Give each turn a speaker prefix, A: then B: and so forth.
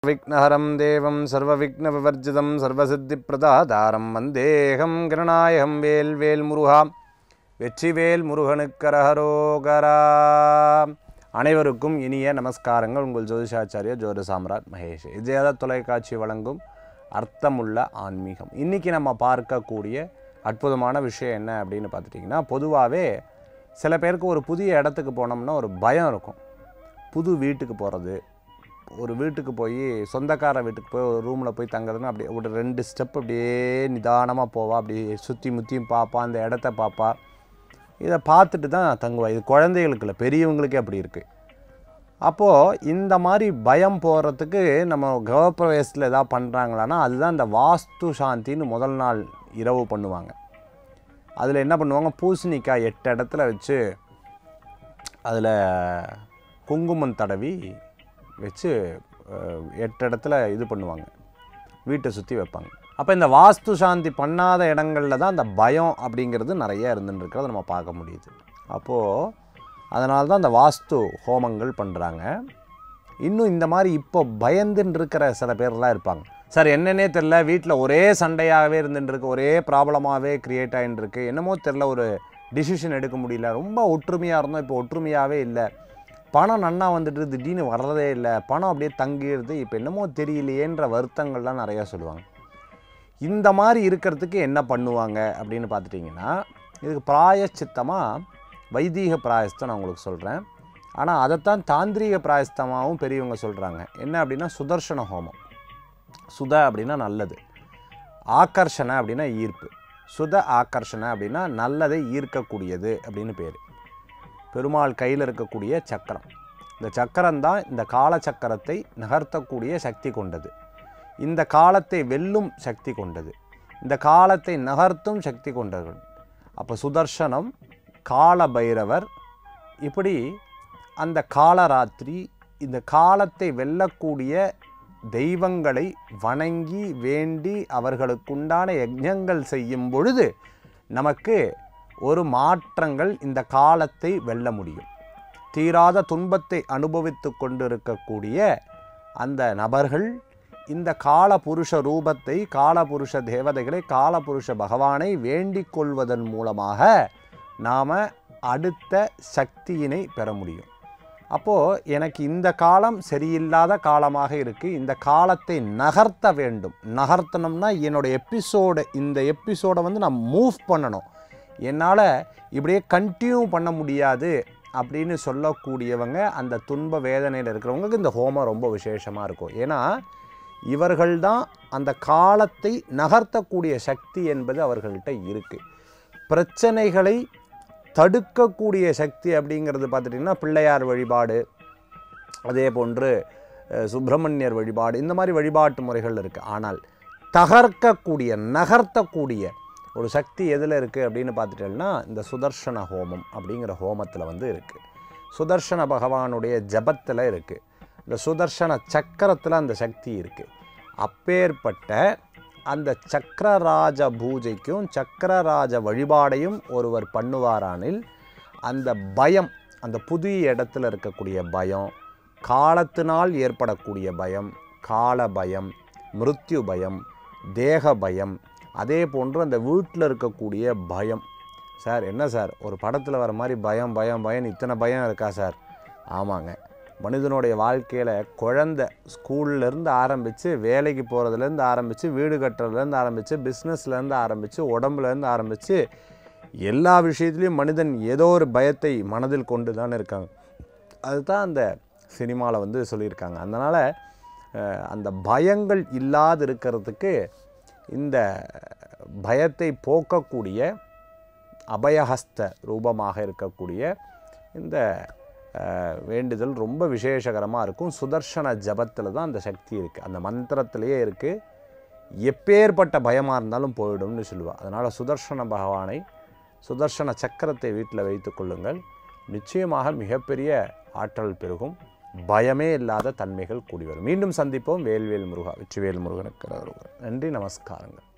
A: விக்னஹரம் தேவம் சர்வவிக்னவிவர்ஜிதம் சர்வசித்திப்பிரதாதாரம் வந்தேகம் கிருணாயகம் வேல் வேல் முருகா வெற்றிவேல் முருகனுக்கரஹரோகரா அனைவருக்கும் இனிய நமஸ்காரங்கள் உங்கள் ஜோதிஷாச்சாரிய ஜோதி சாம்ராட் மகேஷ் விஜயதா தொலைக்காட்சி வழங்கும் அர்த்தமுள்ள ஆன்மீகம் இன்றைக்கி நம்ம பார்க்கக்கூடிய அற்புதமான விஷயம் என்ன அப்படின்னு பார்த்துட்டிங்கன்னா பொதுவாகவே சில பேருக்கு ஒரு புதிய இடத்துக்கு போனோம்னா ஒரு பயம் இருக்கும் புது வீட்டுக்கு போகிறது ஒரு வீட்டுக்கு போய் சொந்தக்கார வீட்டுக்கு போய் ஒரு ரூமில் போய் தங்குறதுன்னா அப்படியே ஒரு ரெண்டு ஸ்டெப் அப்படியே நிதானமாக போவா அப்படி சுற்றி முற்றியும் பார்ப்பா அந்த இடத்த பார்ப்பா இதை பார்த்துட்டு தான் தங்குவா இது குழந்தைகளுக்கு இல்லை பெரியவங்களுக்கே அப்படி இருக்குது அப்போது இந்த மாதிரி பயம் போகிறதுக்கு நம்ம கிரகப்பிரவேசத்தில் எதாவது பண்ணுறாங்களான்னா அதுதான் இந்த வாஸ்து சாந்தின்னு முதல் நாள் இரவு பண்ணுவாங்க அதில் என்ன பண்ணுவாங்க பூசணிக்காய் எட்டு இடத்துல வச்சு அதில் குங்குமம் தடவி வச்சு அஹ், எட்டு இடத்துல இது பண்ணுவாங்க வீட்டை சுற்றி வைப்பாங்க அப்போ இந்த வாஸ்து சாந்தி பண்ணாத இடங்களில் தான் அந்த பயம் அப்படிங்கிறது நிறைய இருந்துருக்கிறத நம்ம பார்க்க முடியுது அப்போது அதனால தான் அந்த வாஸ்து ஹோமங்கள் பண்ணுறாங்க இன்னும் இந்த மாதிரி இப்போ பயந்துன்னு இருக்கிற சில பேர்லாம் இருப்பாங்க சார் என்னன்னே தெரில வீட்டில் ஒரே சண்டையாகவே இருந்துட்டு இருக்கு ஒரே ப்ராப்ளமாகவே க்ரியேட் ஆகிட்டு இருக்கு என்னமோ தெரில ஒரு டிசிஷன் எடுக்க முடியல ரொம்ப ஒற்றுமையாக இருந்தோம் இப்போ ஒற்றுமையாகவே இல்லை பணம் நன்னா வந்துட்டு திடீர்னு வர்றதே இல்லை பணம் அப்படியே தங்கிடுது இப்போ என்னமோ தெரியலையேன்ற வருத்தங்கள்லாம் நிறையா சொல்லுவாங்க இந்த மாதிரி இருக்கிறதுக்கு என்ன பண்ணுவாங்க அப்படின்னு பார்த்துட்டிங்கன்னா இதுக்கு பிராயச்சித்தமாக வைதீக பிராயஸ்தம் நான் உங்களுக்கு சொல்கிறேன் ஆனால் அதைத்தான் தாந்திரீக பிராயஸ்தமாகவும் பெரியவங்க சொல்கிறாங்க என்ன அப்படின்னா சுதர்சன ஹோமம் சுத அப்படின்னா நல்லது ஆகர்ஷண அப்படின்னா ஈர்ப்பு சுத ஆகர்ஷண அப்படின்னா நல்லதை ஈர்க்கக்கூடியது அப்படின்னு பேர் பெருமாள் கையில் இருக்கக்கூடிய சக்கரம் இந்த சக்கரம் தான் இந்த கால சக்கரத்தை நகர்த்தக்கூடிய சக்தி கொண்டது இந்த காலத்தை வெல்லும் சக்தி கொண்டது இந்த காலத்தை நகர்த்தும் சக்தி கொண்டது அப்போ சுதர்சனம் கால பைரவர் இப்படி அந்த காலராத்திரி இந்த காலத்தை வெல்லக்கூடிய தெய்வங்களை வணங்கி வேண்டி அவர்களுக்குண்டான யஜ்ஞங்கள் செய்யும் பொழுது நமக்கு ஒரு மாற்றங்கள் இந்த காலத்தை வெல்ல முடியும் தீராத துன்பத்தை அனுபவித்து கொண்டிருக்கக்கூடிய அந்த நபர்கள் இந்த காலபுருஷ ரூபத்தை காலபுருஷ தேவதைகளை காலபுருஷ பகவானை வேண்டிக் கொள்வதன் மூலமாக நாம் அடுத்த சக்தியினை பெற முடியும் அப்போது எனக்கு இந்த காலம் சரியில்லாத காலமாக இருக்குது இந்த காலத்தை நகர்த்த வேண்டும் நகர்த்தணும்னா என்னோட எபிசோடு இந்த எபிசோடை வந்து நான் மூவ் பண்ணணும் என்னால் இப்படியே கண்டினியூ பண்ண முடியாது அப்படின்னு சொல்லக்கூடியவங்க அந்த துன்ப வேதனையில் இருக்கிறவங்களுக்கு இந்த ஹோமம் ரொம்ப விசேஷமாக இருக்கும் ஏன்னா இவர்கள்தான் அந்த காலத்தை நகர்த்தக்கூடிய சக்தி என்பது அவர்கள்ட்ட இருக்குது பிரச்சனைகளை தடுக்கக்கூடிய சக்தி அப்படிங்கிறது பார்த்துட்டிங்கன்னா பிள்ளையார் வழிபாடு அதே போன்று அஹ், சுப்பிரமணியர் வழிபாடு இந்த மாதிரி வழிபாட்டு முறைகள் இருக்குது ஆனால் தகர்க்கக்கூடிய நகர்த்தக்கூடிய ஒரு சக்தி எதில் இருக்குது அப்படின்னு பார்த்துட்டேன்னா இந்த சுதர்சன ஹோமம் அப்படிங்கிற ஹோமத்தில் வந்து இருக்குது சுதர்சன பகவானுடைய ஜபத்தில் இருக்குது இந்த சுதர்சன சக்கரத்தில் அந்த சக்தி இருக்குது அப்பேற்பட்ட அந்த சக்கரராஜ பூஜைக்கும் சக்கரராஜ வழிபாடையும் ஒருவர் பண்ணுவாரானில் அந்த பயம் அந்த புதிய இடத்துல இருக்கக்கூடிய பயம் காலத்தினால் ஏற்படக்கூடிய பயம் கால பயம் மிருத்யு பயம் தேக பயம் அதே போன்று அந்த வீட்டில் இருக்கக்கூடிய பயம் சார் என்ன சார் ஒரு படத்தில் வர மாதிரி பயம் பயம் பயம் இத்தனை பயம் இருக்கா சார் ஆமாங்க மனிதனுடைய வாழ்க்கையில் குழந்தை ஸ்கூல்லேருந்து ஆரம்பித்து வேலைக்கு போகிறதுலேருந்து ஆரம்பித்து வீடு கட்டுறதுலேருந்து ஆரம்பித்து பிஸ்னஸ்லேருந்து ஆரம்பித்து உடம்புலேருந்து ஆரம்பித்து எல்லா விஷயத்துலையும் மனிதன் ஏதோ ஒரு பயத்தை மனதில் கொண்டு தான் இருக்காங்க அதுதான் அந்த சினிமாவில் வந்து சொல்லியிருக்காங்க அதனால் அந்த பயங்கள் இல்லாது இருக்கிறதுக்கு இந்த பயத்தை போக்கக்கூடிய அபயஹஸ்த ரூபமாக இருக்கக்கூடிய இந்த அஹ், வேண்டுதல் ரொம்ப விசேஷகரமாக இருக்கும் சுதர்சன ஜபத்தில் தான் அந்த சக்தி இருக்குது அந்த மந்திரத்திலேயே இருக்குது எப்பேற்பட்ட பயமாக இருந்தாலும் போயிடும்னு சொல்லுவாள் அதனால் சுதர்சன பகவானை சுதர்சன சக்கரத்தை வீட்டில் வைத்து கொள்ளுங்கள் நிச்சயமாக மிகப்பெரிய ஆற்றல் பெருகும் பயமே இல்லாத தன்மைகள் கூடி வரும் மீண்டும் சந்திப்போம் வேல்வேல் முருகா வெற்றிவேல் முருகனுக்கு அரோகரா. நன்றி நமஸ்காரங்கள்